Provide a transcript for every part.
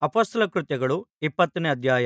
ಅಪೊಸ್ತಲರ ಕೃತ್ಯಗಳು ಇಪ್ಪತ್ತನೇ ಅಧ್ಯಾಯ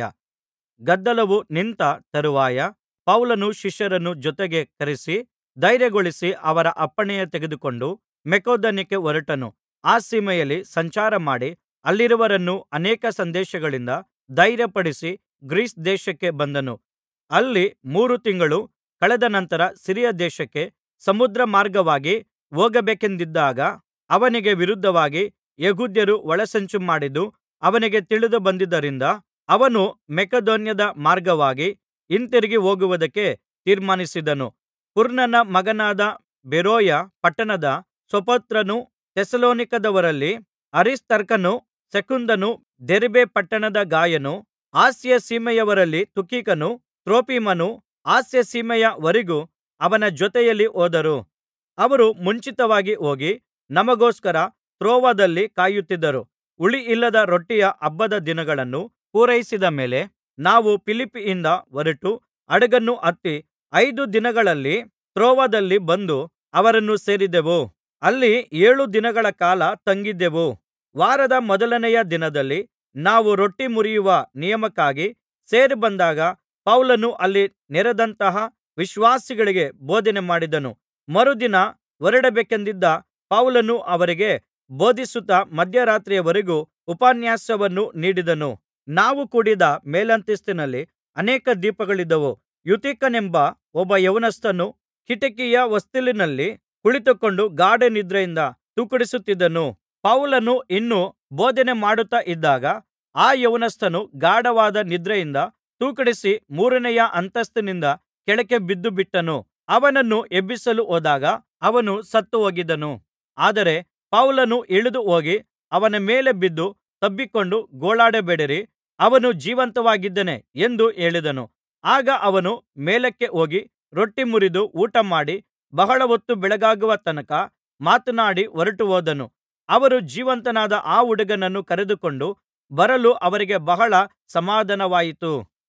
ಗದ್ದಲವು ನಿಂತ ತರುವಾಯ ಪೌಲನು ಶಿಷ್ಯರನ್ನು ಜೊತೆಗೆ ಕರೆಸಿ ಧೈರ್ಯಗೊಳಿಸಿ ಅವರ ಅಪ್ಪಣೆ ತೆಗೆದುಕೊಂಡು ಮಕೆದೋನ್ಯಕ್ಕೆ ಹೊರಟನು ಆ ಸೀಮೆಯಲ್ಲಿ ಸಂಚಾರಮಾಡಿ ಅಲ್ಲಿರುವವರನ್ನು ಅನೇಕ ಸಂದೇಶಗಳಿಂದ ಧೈರ್ಯಪಡಿಸಿ ಗ್ರೀಸ್ ದೇಶಕ್ಕೆ ಬಂದನು ಅಲ್ಲಿ ಮೂರು ತಿಂಗಳು ಕಳೆದ ನಂತರ ಸಿರಿಯ ದೇಶಕ್ಕೆ ಸಮುದ್ರಮಾರ್ಗವಾಗಿ ಹೋಗಬೇಕೆಂದಿದ್ದಾಗ ಅವನಿಗೆ ವಿರುದ್ಧವಾಗಿ ಯೆಹೂದ್ಯರು ಒಳಸಂಚು ಮಾಡಿದ್ದು ಅವನಿಗೆ ತಿಳಿದು ಬಂದಿದ್ದರಿಂದ ಅವನು ಮಕೆದೋನ್ಯದ ಮಾರ್ಗವಾಗಿ ಹಿಂತಿರುಗಿ ಹೋಗುವುದಕ್ಕೆ ತೀರ್ಮಾನಿಸಿದನು ಪೂರ್ನನ ಮಗನಾದ ಬೆರೋಯ ಪಟ್ಟಣದ ಸೋಪತ್ರನೂ ಥೆಸಲೋನಿಕದವರಲ್ಲಿ ಅರಿಸ್ತಾರ್ಕನೂ ಸೆಕುಂದನೂ ದೆರ್ಬೆ ಪಟ್ಟಣದ ಗಾಯನೂ ಆಸ್ಯ ಸೀಮೆಯವರಲ್ಲಿ ತುಖಿಕನೂ ತ್ರೋಫಿಮನೂ ಆಸ್ಯಸೀಮೆಯ ವರೆಗೂ ಅವನ ಜೊತೆಯಲ್ಲಿ ಹೋದರು ಅವರು ಮುಂಚಿತವಾಗಿ ಹೋಗಿ ನಮಗೋಸ್ಕರ ತ್ರೋವದಲ್ಲಿ ಕಾಯುತ್ತಿದ್ದರು ಹುಳಿಯಿಲ್ಲದ ರೊಟ್ಟಿಯ ಹಬ್ಬದ ದಿನಗಳನ್ನು ಪೂರೈಸಿದ ಮೇಲೆ ನಾವು ಫಿಲಿಪ್ಪಿಯಿಂದ ಹೊರಟು ಹಡಗನ್ನು ಹತ್ತಿ ಐದು ದಿನಗಳಲ್ಲಿ ತ್ರೋವದಲ್ಲಿ ಬಂದು ಅವರನ್ನು ಸೇರಿದೆವು ಅಲ್ಲಿ ಏಳು ದಿನಗಳ ಕಾಲ ತಂಗಿದ್ದೆವು ವಾರದ ಮೊದಲನೆಯ ದಿನದಲ್ಲಿ ನಾವು ರೊಟ್ಟಿ ಮುರಿಯುವ ನಿಯಮಕ್ಕಾಗಿ ಸೇರಿಬಂದಾಗ ಪೌಲನು ಅಲ್ಲಿ ನೆರೆದಂತಹ ವಿಶ್ವಾಸಿಗಳಿಗೆ ಬೋಧನೆ ಮಾಡಿದನು ಮರುದಿನ ಹೊರಡಬೇಕೆಂದಿದ್ದ ಪೌಲನು ಅವರಿಗೆ ಬೋಧಿಸುತ್ತಾ ಮಧ್ಯರಾತ್ರಿಯವರೆಗೂ ಉಪನ್ಯಾಸವನ್ನು ನೀಡಿದನು ನಾವು ಕೂಡಿದ್ದ ಮೇಲಂತಸ್ತಿನಲ್ಲಿ ಅನೇಕ ದೀಪಗಳಿದ್ದವು ಯೂತಿಖನೆಂಬ ಒಬ್ಬ ಯೌವನಸ್ಥನು ಕಿಟಿಕಿಯ ಹೊಸ್ತಿಲಿನಲ್ಲಿ ಕುಳಿತುಕೊಂಡು ಗಾಢನಿದ್ರೆಯಿಂದ ತೂಕಡಿಸುತ್ತಿದ್ದನು ಪೌಲನು ಇನ್ನೂ ಬೋಧನೆ ಮಾಡುತ್ತಾ ಇದ್ದಾಗ ಆ ಯೌವನಸ್ಥನು ಗಾಢವಾದ ನಿದ್ರೆಯಿಂದ ತೂಕಡಿಸಿ ಮೂರನೆಯ ಅಂತಸ್ತಿನಿಂದ ಕೆಳಕ್ಕೆ ಬಿದ್ದುಬಿಟ್ಟನು ಅವನನ್ನು ಎಬ್ಬಿಸಲು ಹೋದಾಗ ಅವನು ಸತ್ತುಹೋಗಿದ್ದನು ಆದರೆ ಪೌಲನು ಇಳಿದು ಹೋಗಿ ಅವನ ಮೇಲೆ ಬಿದ್ದು ತಬ್ಬಿಕೊಂಡು ಗೋಳಾಡಬೇಡಿರಿ ಅವನು ಜೀವಂತವಾಗಿದ್ದಾನೆ ಎಂದು ಹೇಳಿದನು ಆಗ ಅವನು ಮೇಲಕ್ಕೆ ಹೋಗಿ ರೊಟ್ಟಿ ಮುರಿದು ಊಟಮಾಡಿ ಬಹಳ ಹೊತ್ತು ಬೆಳಗಾಗುವ ತನಕ ಮಾತನಾಡಿ ಹೊರಟುಹೋದನು ಅವರು ಜೀವಂತನಾದ ಆ ಹುಡುಗನನ್ನು ಕರೆದುಕೊಂಡು ಬರಲು ಅವರಿಗೆ ಬಹಳ ಸಮಾಧಾನವಾಯಿತು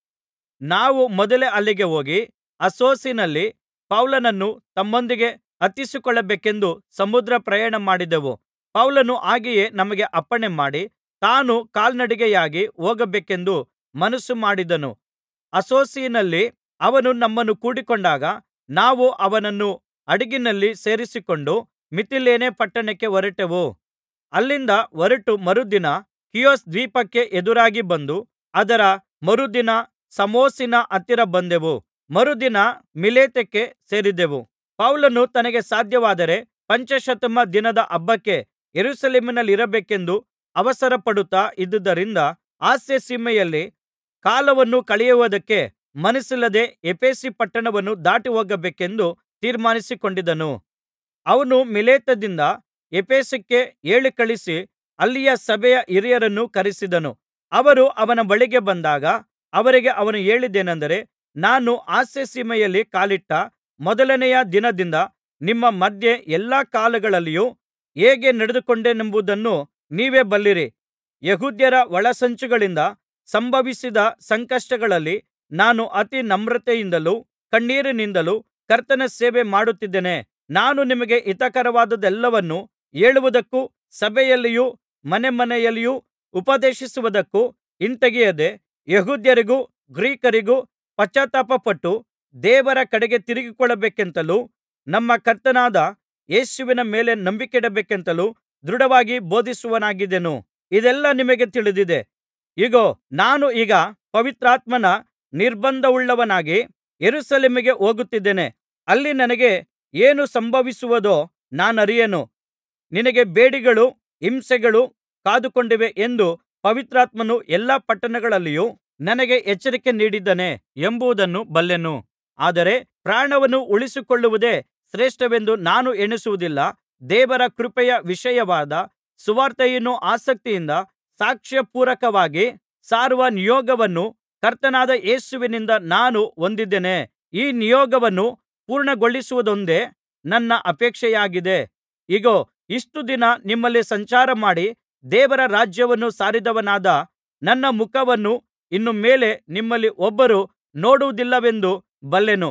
ನಾವು ಮೊದಲೇ ಅಲ್ಲಿಗೆ ಹೋಗಿ ಅಸ್ಸೊಸಿನಲ್ಲಿ ಪೌಲನನ್ನು ತಮ್ಮೊಂದಿಗೆ ಹತ್ತಿಸಿಕೊಳ್ಳಬೇಕೆಂದು ಸಮುದ್ರ ಪ್ರಯಾಣ ಮಾಡಿದೆವು ಪೌಲನು ಹಾಗೆಯೇ ನಮಗೆ ಅಪ್ಪಣೆ ಮಾಡಿ ತಾನು ಕಾಲ್ನಡಿಗೆಯಾಗಿ ಹೋಗಬೇಕೆಂದು ಮನಸ್ಸು ಮಾಡಿದ್ದನು ಅಸ್ಸೊಸಿನಲ್ಲಿ ಅವನು ನಮ್ಮನ್ನು ಕೂಡಿಕೊಂಡಾಗ ನಾವು ಅವನನ್ನು ಹಡಗಿನಲ್ಲಿ ಸೇರಿಸಿಕೊಂಡು ಮಿತಿಲೇನೆ ಪಟ್ಟಣಕ್ಕೆ ಹೊರಟೆವು ಅಲ್ಲಿಂದ ಹೊರಟು ಮರುದಿನ ಖಿಯೊಸ್ ದ್ವೀಪಕ್ಕೆ ಎದುರಾಗಿ ಬಂದು ಅದರ ಮರುದಿನ ಸಾಮೊಸಿನ ಹತ್ತಿರ ಬಂದೆವು ಮರುದಿನ ಮಿಲೇತಕ್ಕೆ ಸೇರಿದೆವು ಪೌಲನು ತನಗೆ ಸಾಧ್ಯವಾದರೆ ಪಂಚಾಶತ್ತಮ ದಿನದ ಹಬ್ಬಕ್ಕೆ ಯೆರೂಸಲೇಮಿನಲ್ಲಿರಬೇಕೆಂದು ಅವಸರಪಡುತ್ತಾ ಇದ್ದುದರಿಂದ ಆಸ್ಯಸೀಮೆಯಲ್ಲಿ ಕಾಲವನ್ನು ಕಳೆಯುವುದಕ್ಕೆ ಮನಸ್ಸಿಲ್ಲದೆ ಎಫೆಸ ಪಟ್ಟಣವನ್ನು ದಾಟಿಹೋಗಬೇಕೆಂದು ತೀರ್ಮಾನಿಸಿಕೊಂಡಿದ್ದನು ಅವನು ಮಿಲೇತದಿಂದ ಎಫೆಸಕ್ಕೆ ಹೇಳಿಕಳುಹಿಸಿ ಅಲ್ಲಿಯ ಸಭೆಯ ಹಿರಿಯರನ್ನು ಕರೆಸಿದನು ಅವರು ಅವನ ಬಳಿಗೆ ಬಂದಾಗ ಅವರಿಗೆ ಅವನು ಹೇಳಿದ್ದೇನೆಂದರೆ ನಾನು ಆಸ್ಯಸೀಮೆಯಲ್ಲಿ ಕಾಲಿಟ್ಟ ಮೊದಲನೆಯ ದಿನದಿಂದ ನಿಮ್ಮ ಮಧ್ಯೆ ಎಲ್ಲಾ ಕಾಲಗಳಲ್ಲಿಯೂ ಹೇಗೆ ನಡೆದುಕೊಂಡೆನೆಂಬುದನ್ನು ನೀವೇ ಬಲ್ಲಿರಿ ಯೆಹೂದ್ಯರ ಒಳಸಂಚುಗಳಿಂದ ಸಂಭವಿಸಿದ ಸಂಕಷ್ಟಗಳಲ್ಲಿ ನಾನು ಅತಿ ನಮ್ರತೆಯಿಂದಲೂ ಕಣ್ಣೀರಿನಿಂದಲೂ ಕರ್ತನ ಸೇವೆ ಮಾಡುತ್ತಿದ್ದೇನೆ ನಾನು ನಿಮಗೆ ಹಿತಕರವಾದದ್ದೆಲ್ಲವನ್ನೂ ಹೇಳುವುದಕ್ಕೂ ಸಭೆಯಲ್ಲಿಯೂ ಮನೆಮನೆಯಲ್ಲಿಯೂ ಉಪದೇಶಿಸುವುದಕ್ಕೂ ಹಿಂತೆಗೆಯದೆ ಯೆಹೂದ್ಯರಿಗೂ ಗ್ರೀಕರಿಗೂ ಪಶ್ಚಾತ್ತಾಪಪಟ್ಟು ದೇವರ ಕಡೆಗೆ ತಿರುಗಿಕೊಳ್ಳಬೇಕೆಂತಲೂ ನಮ್ಮ ಕರ್ತನಾದ ಯೇಸುವಿನ ಮೇಲೆ ನಂಬಿಕೆಯಿಡಬೇಕೆಂತಲೂ ದೃಢವಾಗಿ ಬೋಧಿಸುವವನಾಗಿದ್ದೆನು ಇದೆಲ್ಲಾ ನಿಮಗೆ ತಿಳಿದಿದೆ ಇಗೋ ನಾನು ಈಗ ಪವಿತ್ರಾತ್ಮನ ನಿರ್ಬಂಧವುಳ್ಳವನಾಗಿ ಯೆರೂಸಲೇಮಿಗೆ ಹೋಗುತ್ತಿದ್ದೇನೆ ಅಲ್ಲಿ ನನಗೆ ಏನು ಸಂಭವಿಸುವುದೋ ನಾನರಿಯೆನು ನಿನಗೆ ಬೇಡಿಗಳೂ ಹಿಂಸೆಗಳೂ ಕಾದುಕೊಂಡಿವೆ ಎಂದು ಪವಿತ್ರಾತ್ಮನು ಎಲ್ಲಾ ಪಟ್ಟಣಗಳಲ್ಲಿಯೂ ನನಗೆ ಎಚ್ಚರಿಕೆ ನೀಡಿದ್ದಾನೆ ಎಂಬುದನ್ನು ಬಲ್ಲೆನು ಆದರೆ ಪ್ರಾಣವನ್ನು ಉಳಿಸಿಕೊಳ್ಳುವುದೇ ಶ್ರೇಷ್ಠವೆಂದು ನಾನು ಎಣಿಸುವುದಿಲ್ಲ ದೇವರ ಕೃಪೆಯ ವಿಷಯವಾದ ಸುವಾರ್ತೆಯನ್ನು ಆಸಕ್ತಿಯಿಂದ ಸಾಕ್ಷ್ಯಪೂರಕವಾಗಿ ಸಾರುವ ನಿಯೋಗವನ್ನು ಕರ್ತನಾದ ಯೇಸುವಿನಿಂದ ನಾನು ಹೊಂದಿದ್ದೇನೆ ಈ ನಿಯೋಗವನ್ನು ಪೂರ್ಣಗೊಳಿಸುವುದೊಂದೇ ನನ್ನ ಅಪೇಕ್ಷೆಯಾಗಿದೆ ಇಗೋ ಇಷ್ಟು ದಿನ ನಿಮ್ಮಲ್ಲಿ ಸಂಚಾರಮಾಡಿ ದೇವರ ರಾಜ್ಯವನ್ನು ಸಾರಿದವನಾದ ನನ್ನ ಮುಖವನ್ನು ಇನ್ನು ಮೇಲೆ ನಿಮ್ಮಲ್ಲಿ ಒಬ್ಬರೂ ನೋಡುವುದಿಲ್ಲವೆಂದು ಬಲ್ಲೆನು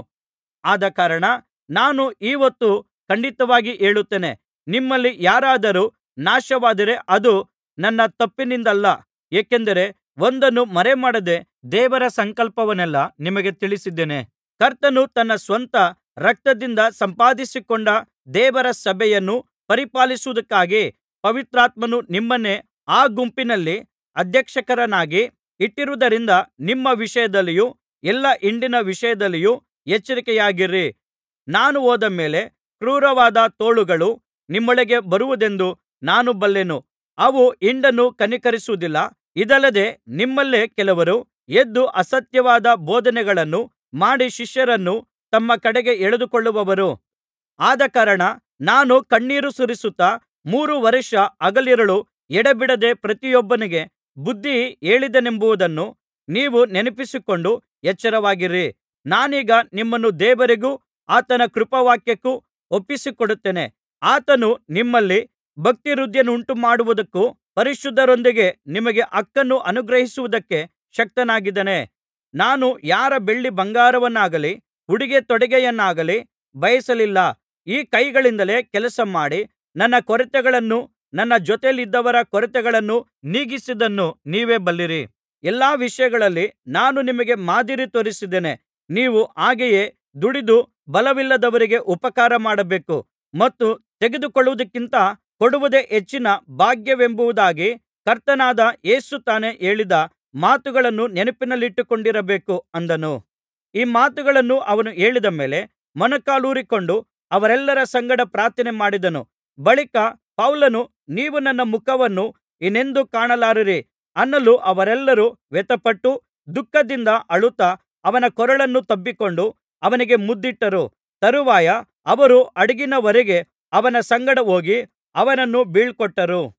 ಆದಕಾರಣ ನಾನು ಈ ಹೊತ್ತು ಖಂಡಿತವಾಗಿ ಹೇಳುತ್ತೇನೆ ನಿಮ್ಮಲ್ಲಿ ಯಾರಾದರೂ ನಾಶವಾದರೆ ಅದು ನನ್ನ ತಪ್ಪಿನಿಂದಲ್ಲ ಏಕೆಂದರೆ ಒಂದನ್ನು ಮರೆಮಾಡದೆ ದೇವರ ಸಂಕಲ್ಪವನ್ನೆಲ್ಲಾ ನಿಮಗೆ ತಿಳಿಸಿದ್ದೇನೆ ಕರ್ತನು ತನ್ನ ಸ್ವಂತ ರಕ್ತದಿಂದ ಸಂಪಾದಿಸಿಕೊಂಡ ದೇವರ ಸಭೆಯನ್ನು ಪರಿಪಾಲಿಸುವುದಕ್ಕಾಗಿ ಪವಿತ್ರಾತ್ಮನು ನಿಮ್ಮನ್ನೇ ಆ ಗುಂಪಿನಲ್ಲಿ ಅಧ್ಯಕ್ಷರನ್ನಾಗಿ ಇಟ್ಟಿರುವುದರಿಂದ ನಿಮ್ಮ ವಿಷಯದಲ್ಲಿಯೂ ಎಲ್ಲಾ ಹಿಂಡಿನ ವಿಷಯದಲ್ಲಿಯೂ ಎಚ್ಚರಿಕೆಯಾಗಿರಿ ನಾನು ಹೋದ ಮೇಲೆ ಕ್ರೂರವಾದ ತೋಳಗಳು ನಿಮ್ಮೊಳಗೆ ಬರುವುದೆಂದು ನಾನು ಬಲ್ಲೆನು ಅವು ಹಿಂಡನ್ನು ಕನಿಕರಿಸುವುದಿಲ್ಲ ಇದಲ್ಲದೆ ನಿಮ್ಮಲ್ಲೇ ಕೆಲವರು ಎದ್ದು ಅಸತ್ಯವಾದ ಬೋಧನೆಗಳನ್ನು ಮಾಡಿ ಶಿಷ್ಯರನ್ನು ತಮ್ಮ ಕಡೆಗೆ ಎಳೆದುಕೊಳ್ಳುವರು ಆದಕಾರಣ ನಾನು ಕಣ್ಣೀರು ಸುರಿಸುತ್ತಾ ಮೂರು ವರ್ಷ ಹಗಲಿರುಳು ಎಡೆಬಿಡದೆ ಪ್ರತಿಯೊಬ್ಬನಿಗೆ ಬುದ್ಧಿ ಹೇಳಿದೆನೆಂಬುದನ್ನು ನೀವು ನೆನಪಿಸಿಕೊಂಡು ಎಚ್ಚರವಾಗಿರಿ ನಾನೀಗ ನಿಮ್ಮನ್ನು ದೇವರಿಗೂ ಆತನ ಕೃಪಾವಾಕ್ಯಕ್ಕೂ ಒಪ್ಪಿಸಿಕೊಡುತ್ತೇನೆ ಆತನು ನಿಮ್ಮಲ್ಲಿ ಭಕ್ತಿವೃದ್ಧಿಯನ್ನುಂಟುಮಾಡುವುದಕ್ಕೂ ಪರಿಶುದ್ಧರೊಂದಿಗೆ ನಿಮಗೆ ಹಕ್ಕನ್ನು ಅನುಗ್ರಹಿಸುವುದಕ್ಕೆ ಶಕ್ತನಾಗಿದ್ದಾನೆ ನಾನು ಯಾರ ಬೆಳ್ಳಿ ಬಂಗಾರವನ್ನಾಗಲಿ ಉಡಿಗೆ ತೊಡಿಗೆಯನ್ನಾಗಲಿ ಬಯಸಲಿಲ್ಲ ಈ ಕೈಗಳಿಂದಲೇ ಕೆಲಸ ಮಾಡಿ ನನ್ನ ಕೊರತೆಗಳನ್ನೂ ನನ್ನ ಜೊತೆಯಲ್ಲಿದ್ದವರ ಕೊರತೆಗಳನ್ನೂ ನೀಗಿಸಿದ್ದನ್ನು ನೀವೇ ಬಲ್ಲಿರಿ ಎಲ್ಲಾ ವಿಷಯಗಳಲ್ಲಿ ನಾನು ನಿಮಗೆ ಮಾದರಿ ತೋರಿಸಿದ್ದೇನೆ ನೀವು ಹಾಗೆಯೇ ದುಡಿದು ಬಲವಿಲ್ಲದವರಿಗೆ ಉಪಕಾರ ಮಾಡಬೇಕು ಮತ್ತು ತೆಗೆದುಕೊಳ್ಳುವುದಕ್ಕಿಂತ ಕೊಡುವುದೇ ಹೆಚ್ಚಿನ ಭಾಗ್ಯವೆಂಬುದಾಗಿ ಕರ್ತನಾದ ಯೇಸು ತಾನೇ ಹೇಳಿದ ಮಾತುಗಳನ್ನು ನೆನಪಿನಲ್ಲಿಟ್ಟುಕೊಂಡಿರಬೇಕು ಅಂದನು ಈ ಮಾತುಗಳನ್ನು ಅವನು ಹೇಳಿದ ಮೇಲೆ ಮೊಣಕಾಲೂರಿಕೊಂಡು ಅವರೆಲ್ಲರ ಸಂಗಡ ಪ್ರಾರ್ಥನೆ ಮಾಡಿದನು ಬಳಿಕ ಪೌಲನು ನೀವು ನನ್ನ ಮುಖವನ್ನು ಇನ್ನೆಂದೂ ಕಾಣಲಾರಿರಿ ಅನ್ನಲು ಅವರೆಲ್ಲರೂ ವ್ಯಥೆಪಟ್ಟು ದುಃಖದಿಂದ ಅಳುತ್ತಾ ಅವನ ಕೊರಳನ್ನು ತಬ್ಬಿಕೊಂಡು ಅವನಿಗೆ ಮುದ್ದಿಟ್ಟರು ತರುವಾಯ ಅವರು ಹಡಗಿನವರೆಗೆ ಅವನ ಸಂಗಡ ಹೋಗಿ ಅವನನ್ನು ಬೀಳ್ಕೊಟ್ಟರು